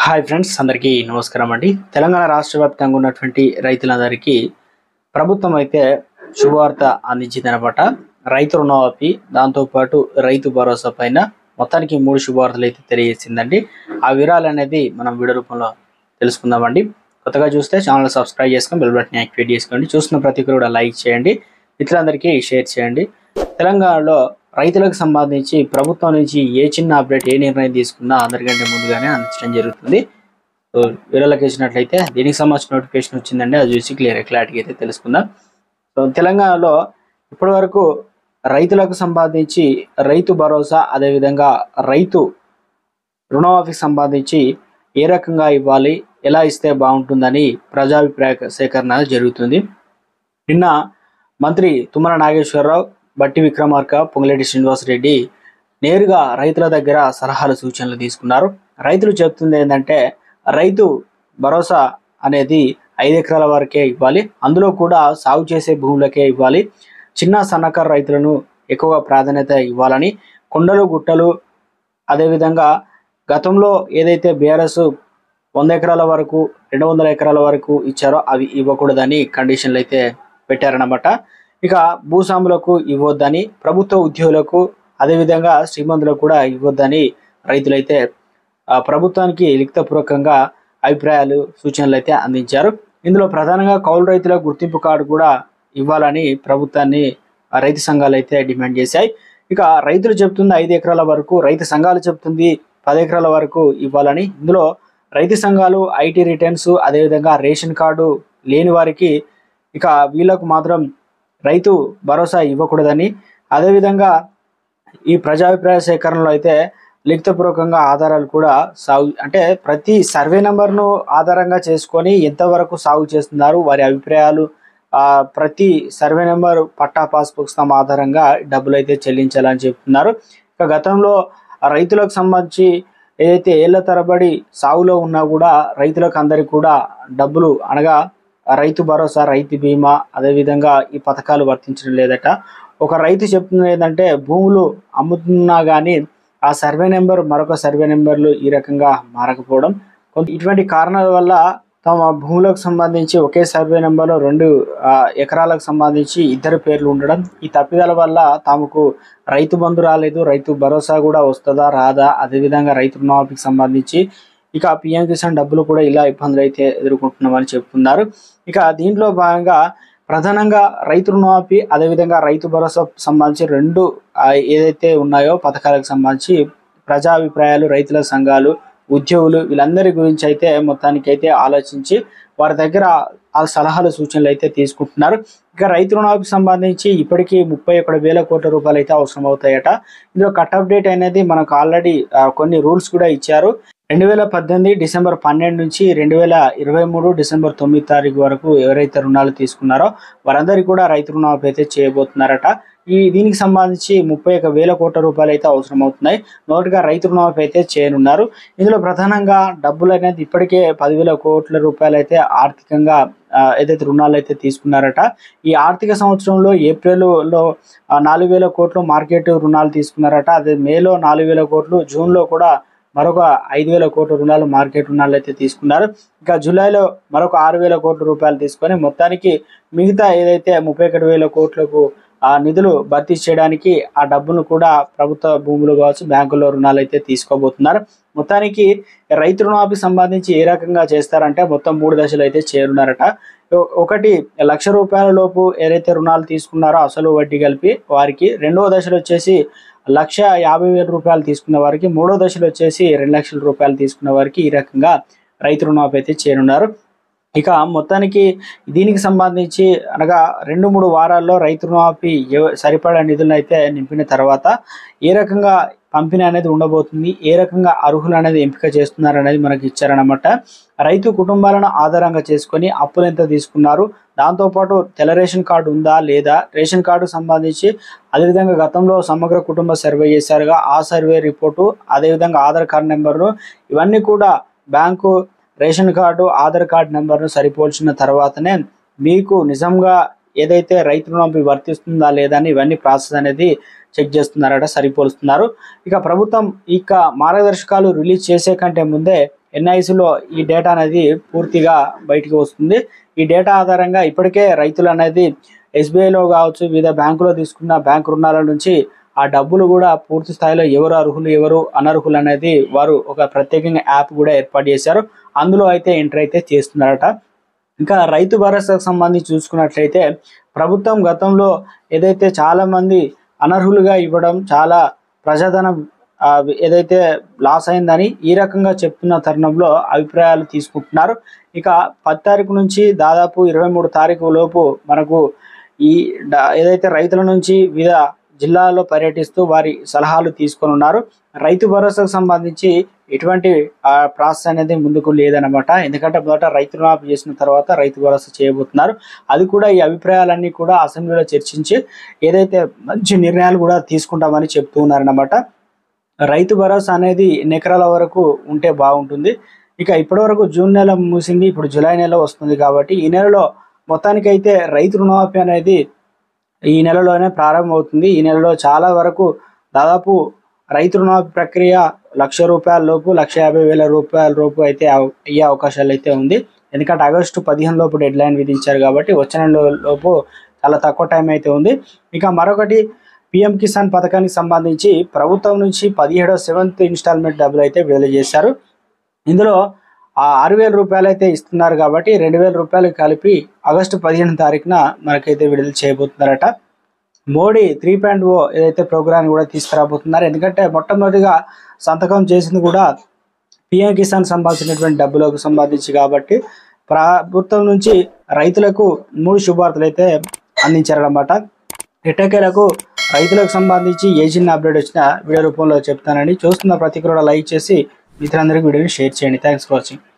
hi friends అందరికీ నమస్కారం అండి తెలంగాణ రాష్ట్ర వ్యాప్తంగా ఉన్నటువంటి రైతులందరికీ ప్రభుత్వం అయితే శుభవార్త అందించిందనమాట రైతు రుణమాఫీ దాంతోపాటు రైతు భరోసా పైన మొత్తానికి మూడు శుభవార్తలు అయితే తెలియజేసిందండి ఆ వివరాలు అనేది మనం వీడియో రూపంలో తెలుసుకుందామండి కొత్తగా చూస్తే ఛానల్ సబ్స్క్రైబ్ చేసుకొని బెల్ బటన్ యాక్టివేట్ చేసుకోండి చూస్తున్న ప్రతి ఒక్కరు కూడా లైక్ చేయండి ఇతరులందరికీ షేర్ చేయండి తెలంగాణలో రైతులకు సంబంధించి ప్రభుత్వం నుంచి ఏ చిన్న అప్డేట్ ఏ నిర్ణయం తీసుకున్నా అందరికంటే ముందుగానే అందించడం జరుగుతుంది సో వీడియోలోకి వచ్చినట్లయితే దీనికి సంబంధించిన నోటిఫికేషన్ వచ్చిందండి అది చూసి క్లియర్ క్లారిటీ అయితే తెలుసుకుందాం సో తెలంగాణలో ఇప్పటి వరకు రైతులకు సంబంధించి రైతు భరోసా అదేవిధంగా రైతు రుణమాఫీకి సంబంధించి ఏ రకంగా ఇవ్వాలి ఎలా ఇస్తే బాగుంటుందని ప్రజాభిప్రాయ సేకరణ జరుగుతుంది నిన్న మంత్రి తుమ్మల నాగేశ్వరరావు బట్టి విక్రమార్క పొంగులేటి శ్రీనివాసరెడ్డి నేరుగా రైతుల దగ్గర సలహాలు సూచనలు తీసుకున్నారు రైతులు చెప్తుంది ఏంటంటే రైతు భరోసా అనేది ఐదు ఎకరాల వరకే ఇవ్వాలి అందులో కూడా సాగు చేసే భూములకే ఇవ్వాలి చిన్న సన్నకారు రైతులను ఎక్కువగా ప్రాధాన్యత ఇవ్వాలని కొండలు గుట్టలు అదేవిధంగా గతంలో ఏదైతే బీఆర్ఎస్ వంద ఎకరాల వరకు రెండు వందల ఎకరాల వరకు ఇచ్చారో అవి ఇవ్వకూడదని కండిషన్లు అయితే పెట్టారన్నమాట ఇక భూస్వాములకు ఇవ్వొద్దని ప్రభుత్వ ఉద్యోగులకు అదేవిధంగా శ్రీమంతులకు కూడా ఇవ్వొద్దని రైతులైతే ఆ, ప్రభుత్వానికి లిఖితపూర్వకంగా అభిప్రాయాలు సూచనలు అయితే అందించారు ఇందులో ప్రధానంగా కౌలు రైతుల గుర్తింపు కార్డు కూడా ఇవ్వాలని ప్రభుత్వాన్ని ఆ, రైతు సంఘాలు అయితే డిమాండ్ చేశాయి ఇక రైతులు చెప్తుంది ఐదు ఎకరాల వరకు రైతు సంఘాలు చెప్తుంది పది ఎకరాల వరకు ఇవ్వాలని ఇందులో రైతు సంఘాలు ఐటీ రిటర్న్స్ అదేవిధంగా రేషన్ కార్డు లేని వారికి ఇక వీళ్ళకు మాత్రం రైతు భరోసా ఇవ్వకూడదని అదేవిధంగా ఈ ప్రజాభిప్రాయ సేకరణలో అయితే లిఖితపూర్వకంగా ఆధారాలు కూడా సాగు అంటే ప్రతి సర్వే నెంబర్ను ఆధారంగా చేసుకొని ఎంతవరకు సాగు చేస్తున్నారు వారి అభిప్రాయాలు ఆ, ప్రతి సర్వే నెంబర్ పట్టా పాస్బుక్ స్తవం ఆధారంగా డబ్బులు అయితే చెల్లించాలని చెప్తున్నారు ఇక గతంలో ఆ రైతులకు సంబంధించి ఏదైతే ఏళ్ల తరబడి సాగులో ఉన్నా కూడా రైతులకు అందరికి కూడా డబ్బులు అనగా రైతు భరోసా రైతు బీమా అదేవిధంగా ఈ పథకాలు వర్తించడం లేదట ఒక రైతు చెప్తున్నది ఏంటంటే భూములు అమ్ముతున్నా కానీ ఆ సర్వే నెంబర్ మరొక సర్వే నెంబర్లు ఈ రకంగా మారకపోవడం కొంత ఇటువంటి కారణాల వల్ల తమ భూములకు సంబంధించి ఒకే సర్వే నెంబర్లో రెండు ఆ, ఎకరాలకు సంబంధించి ఇద్దరు పేర్లు ఉండడం ఈ తప్పిదాల వల్ల తమకు రైతు బంధు రాలేదు రైతు భరోసా కూడా వస్తుందా రాదా అదేవిధంగా రైతు రుణమాఫీకి సంబంధించి ఇక పిఎం కిసాన్ డబ్బులు కూడా ఇలా ఇబ్బందులు అయితే ఎదుర్కొంటున్నామని చెప్తున్నారు ఇక దీంట్లో భాగంగా ప్రధానంగా రైతు రుణమాఫీ అదేవిధంగా రైతు భరోసా సంబంధించి రెండు ఆ, ఏదైతే ఉన్నాయో పథకాలకు సంబంధించి ప్రజాభిప్రాయాలు రైతుల సంఘాలు ఉద్యోగులు వీళ్ళందరి గురించి అయితే మొత్తానికి అయితే ఆలోచించి వారి దగ్గర ఆ సలహాలు సూచనలు అయితే తీసుకుంటున్నారు ఇక రైతు రుణాలకు సంబంధించి ఇప్పటికీ ముప్పై ఒకటి వేల కోట్ల రూపాయలు అయితే అవసరం అవుతాయట ఇందులో కట్ అప్డేట్ అనేది మనకు ఆల్రెడీ కొన్ని రూల్స్ కూడా ఇచ్చారు రెండు వేల పద్దెనిమిది డిసెంబర్ పన్నెండు నుంచి రెండు వేల ఇరవై మూడు డిసెంబర్ తొమ్మిది తారీఖు వరకు ఎవరైతే రుణాలు తీసుకున్నారో వారందరికీ కూడా రైతు రుణమాఫీ అయితే చేయబోతున్నారట ఈ దీనికి సంబంధించి ముప్పై ఒక వేల కోట్ల రూపాయలు అయితే అవసరం అవుతున్నాయి నోటుగా రైతు రుణమాఫీ అయితే చేయనున్నారు ఇందులో ప్రధానంగా డబ్బులు అనేది ఇప్పటికే పదివేల కోట్ల రూపాయలు అయితే ఆర్థికంగా ఆ, ఏదైతే రుణాలు అయితే తీసుకున్నారట ఈ ఆర్థిక సంవత్సరంలో ఏప్రిల్లో ఆ, నాలుగు వేల కోట్లు మార్కెట్ రుణాలు తీసుకున్నారట అదే మేలో నాలుగు వేల కోట్లు జూన్లో కూడా మరొక ఐదు వేల కోట్ల రుణాలు మార్కెట్ రుణాలు అయితే తీసుకున్నారు ఇంకా జూలైలో మరొక ఆరు వేల కోట్ల రూపాయలు తీసుకొని మొత్తానికి మిగతా ఏదైతే ముప్పై ఒకటి వేల కోట్లకు ఆ నిధులు భర్తీ చేయడానికి ఆ డబ్బును కూడా ప్రభుత్వ భూములు కావచ్చు బ్యాంకుల్లో రుణాలు అయితే తీసుకోబోతున్నారు మొత్తానికి రైతు రుణమాఫీ సంబంధించి ఏ రకంగా చేస్తారంటే మొత్తం మూడు దశలు అయితే చేరున్నారట ఒ- ఒకటి లక్ష రూపాయల లోపు ఏదైతే రుణాలు తీసుకున్నారో అసలు వడ్డీ కలిపి వారికి రెండవ దశలో వచ్చేసి లక్ష యాభై వేల రూపాయలు తీసుకున్న వారికి మూడో దశలో వచ్చేసి రెండు లక్షల రూపాయలు తీసుకున్న వారికి ఈ రకంగా రైతు రుణమాఫీ అయితే చేరున్నారు ఇక మొత్తానికి దీనికి సంబంధించి అనగా రెండు మూడు వారాల్లో రైతు రుణమాఫీ ఎవ- సరిపడా నిధులను అయితే నింపిన తర్వాత ఏ రకంగా పంపిణీ అనేది ఉండబోతుంది ఏ రకంగా అర్హులు అనేది ఎంపిక చేస్తున్నారు అనేది మనకి ఇచ్చారనమాట రైతు కుటుంబాలను ఆధారంగా చేసుకొని అప్పులు ఎంత తీసుకున్నారు దాంతోపాటు తెల్ల రేషన్ కార్డు ఉందా లేదా రేషన్ కార్డు సంబంధించి అదేవిధంగా గతంలో సమగ్ర కుటుంబ సర్వే చేశారుగా ఆ సర్వే రిపోర్టు అదేవిధంగా ఆధార్ కార్డు నెంబర్ను ఇవన్నీ కూడా bank ration card Aadhaar card నెంబర్ను సరిపోల్చిన తర్వాతనే మీకు నిజంగా ఏదైతే రైతు రుణమాఫీ వర్తిస్తుందా లేదా అని ఇవన్నీ ప్రాసెస్ అనేది చెక్ చేస్తున్నారట సరిపోలుస్తున్నారు ఇక ప్రభుత్వం ఇక మార్గదర్శకాలు రిలీజ్ చేసే కంటే ముందే ఎన్ఐసిలో ఈ డేటా అనేది పూర్తిగా బయటికి వస్తుంది ఈ డేటా ఆధారంగా ఇప్పటికే రైతులు అనేది ఎస్బీఐలో కావచ్చు వివిధ బ్యాంకులో తీసుకున్న బ్యాంకు రుణాల నుంచి ఆ డబ్బులు కూడా పూర్తి స్థాయిలో ఎవరు అర్హులు ఎవరు అనర్హులు అనేది వారు ఒక ప్రత్యేకంగా యాప్ కూడా ఏర్పాటు చేశారు అందులో అయితే ఎంటర్ అయితే చేస్తున్నారట ఇంకా రైతు భరోసాకు సంబంధించి చూసుకున్నట్లయితే ప్రభుత్వం గతంలో ఏదైతే చాలా మంది అనర్హులుగా ఇవ్వడం చాలా ప్రజాధనం ఆ, ఏదైతే లాస్ అయిందని ఈ రకంగా చెప్తున్న తరుణంలో అభిప్రాయాలు తీసుకుంటున్నారు ఇక పది తారీఖు నుంచి దాదాపు ఇరవై మూడు తారీఖు లోపు మనకు ఈ డ- ఏదైతే రైతుల నుంచి వివిధ జిల్లాల్లో పర్యటిస్తూ వారి సలహాలు తీసుకొని ఉన్నారు రైతు భరోసాకు సంబంధించి ఎటువంటి ఆ, ప్రాసెస్ అనేది ముందుకు లేదనమాట ఎందుకంటే మొదట రైతు రుణమాఫీ చేసిన తర్వాత రైతు భరోసా చేయబోతున్నారు అది కూడా ఈ అభిప్రాయాలన్నీ కూడా అసెంబ్లీలో చర్చించి ఏదైతే మంచి నిర్ణయాలు కూడా తీసుకుంటామని చెప్తూ ఉన్నారన్నమాట రైతు భరోసా అనేది ఎన్ని ఎకరాల వరకు ఉంటే బాగుంటుంది ఇక ఇప్పటివరకు జూన్ నెల మూసింది ఇప్పుడు జూలై నెల వస్తుంది కాబట్టి ఈ నెలలో మొత్తానికైతే రైతు రుణమాఫీ అనేది ఈ నెలలోనే ప్రారంభమవుతుంది ఈ నెలలో చాలా వరకు దాదాపు రైతు రుణమాఫీ ప్రక్రియ లక్ష రూపాయల లోపు లక్ష యాభై వేల రూపాయల లోపు అయితే అవ- అయ్యే అవకాశాలు అయితే ఉంది ఎందుకంటే ఆగస్టు పదిహేను లోపు డెడ్ లైన్ విధించారు కాబట్టి వచ్చే నెల లోపు చాలా తక్కువ టైం అయితే ఉంది ఇక మరొకటి పిఎం కిసాన్ పథకానికి సంబంధించి ప్రభుత్వం నుంచి పదిహేడవ సెవెంత్ ఇన్స్టాల్మెంట్ డబ్బులు అయితే విడుదల చేశారు ఇందులో ఆ ఆరు వేల రూపాయలు అయితే ఇస్తున్నారు కాబట్టి రెండు వేల రూపాయలు కలిపి ఆగస్టు పదిహేను తారీఖున మనకైతే విడుదల చేయబోతున్నారట మోడీ త్రీ పాయింట్ ఓ ఏదైతే ప్రోగ్రామ్ కూడా తీసుకురాబోతున్నారు ఎందుకంటే మొట్టమొదటిగా సంతకం చేసింది కూడా పిఎం కిసాన్ సంబంధించినటువంటి డబ్బులకు సంబంధించి కాబట్టి ప్రభుత్వం నుంచి రైతులకు మూడు శుభార్తలు అయితే అందించారన్నమాట ఎట్టకేలకు రైతులకు సంబంధించి ఏ చిన్న అప్డేట్ వచ్చినా వీడియో రూపంలో చెప్తానండి చూస్తున్న ప్రతి కూడా లైక్ చేసి మిత్రులందరికీ వీడియోని షేర్ చేయండి థ్యాంక్స్ ఫర్ వాచింగ్